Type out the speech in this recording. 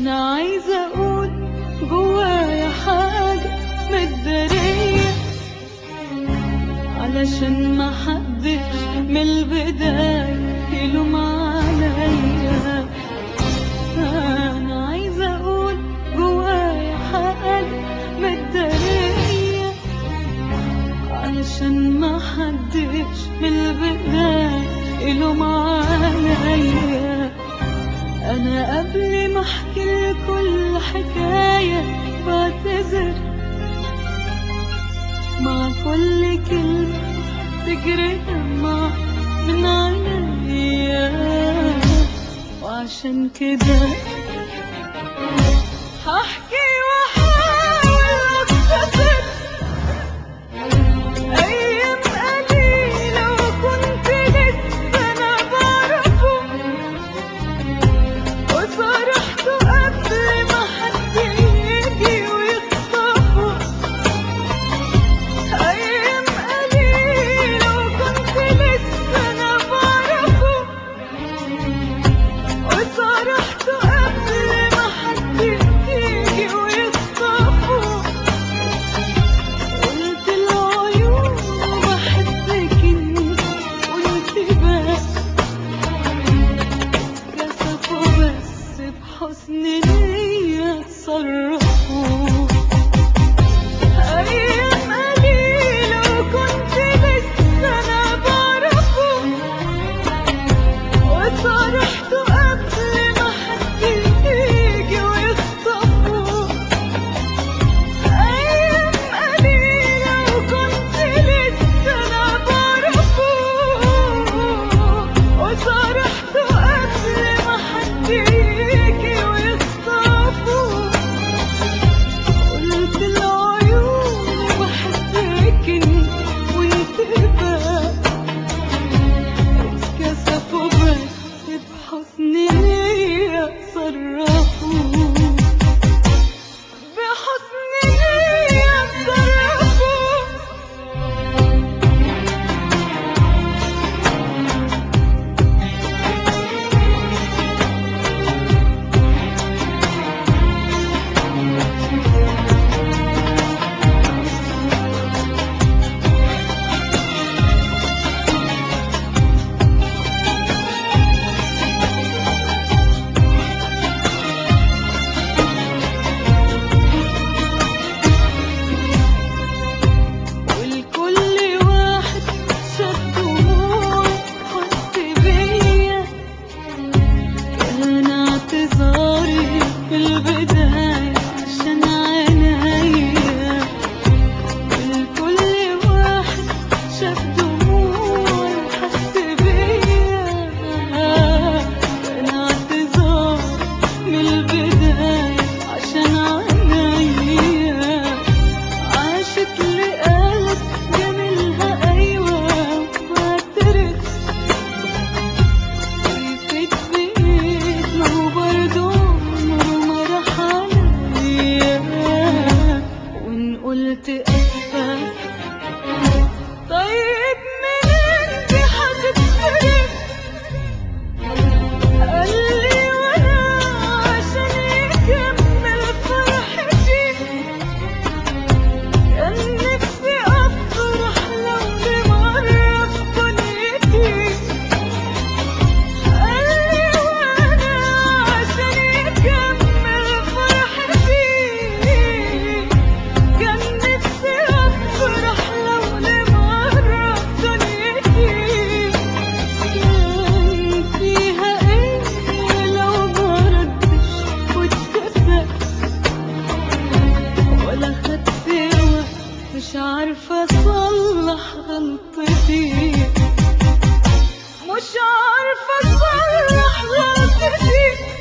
انا عايزة اقول جوايا حاجة متدارية علشان ما حدش من البداية يلوم عليا انا عايزة اقول جوايا حاجة متدارية علشان ما حدش من البداية يلوم عليا انا قبل ما احكي كل حكاية بعتذر مع كل كلمة تجري دمع من عينيا وعشان كده هحكي واحاول افتكر ايام قليلة وكنت لسه انا بعرفه وصرحته قبل ما حد يجي ويخطفه أيام قليلة وكنت لسه أنا بعرفه وصرحته قبل ما حد يجي ويخطفه قلت العيون بحبك انت وانت بس كسفوا بس بحسن نية تصرفوا أيام قليلة وكنت لسه أنا بعرفه وصرحته قبل ما حد يجي ويخطفه أيام قليلة وكنت لسه أنا بعرفه وصرحته قبل ما حد يجي ويخطفه قلت العيون بحبك انت وانت بقى اتكسفوا بس بحسن نية صرفوا بحسن نية صرفوا ولكل واحد شاف دموعي حس بيا كان اعتذاري في البداية عشان عينيا ولكل واحد شاف دموعي وحس بيا كان اعتذاري من البداية عشان عينيا عاشت لقالت جميلها أيوة واعترف كيفت بإيد ما هو برضه عمره ما راح عليا وإن قلت أسفة طيب منين دي هتتصرف قال لي وأنا عشان يكمل فرحتي كان نفسي أفرح لو لمرة في دنيتي قال لي وأنا عشان يكمل فرحتي كان نفسي أفرح لو لمرة في دنيتي كان فيها إيه لو مردش واتكسفت ولا خدت وقت مش عارفة أصلح غلطتي مش عارفة أصلح غلطتي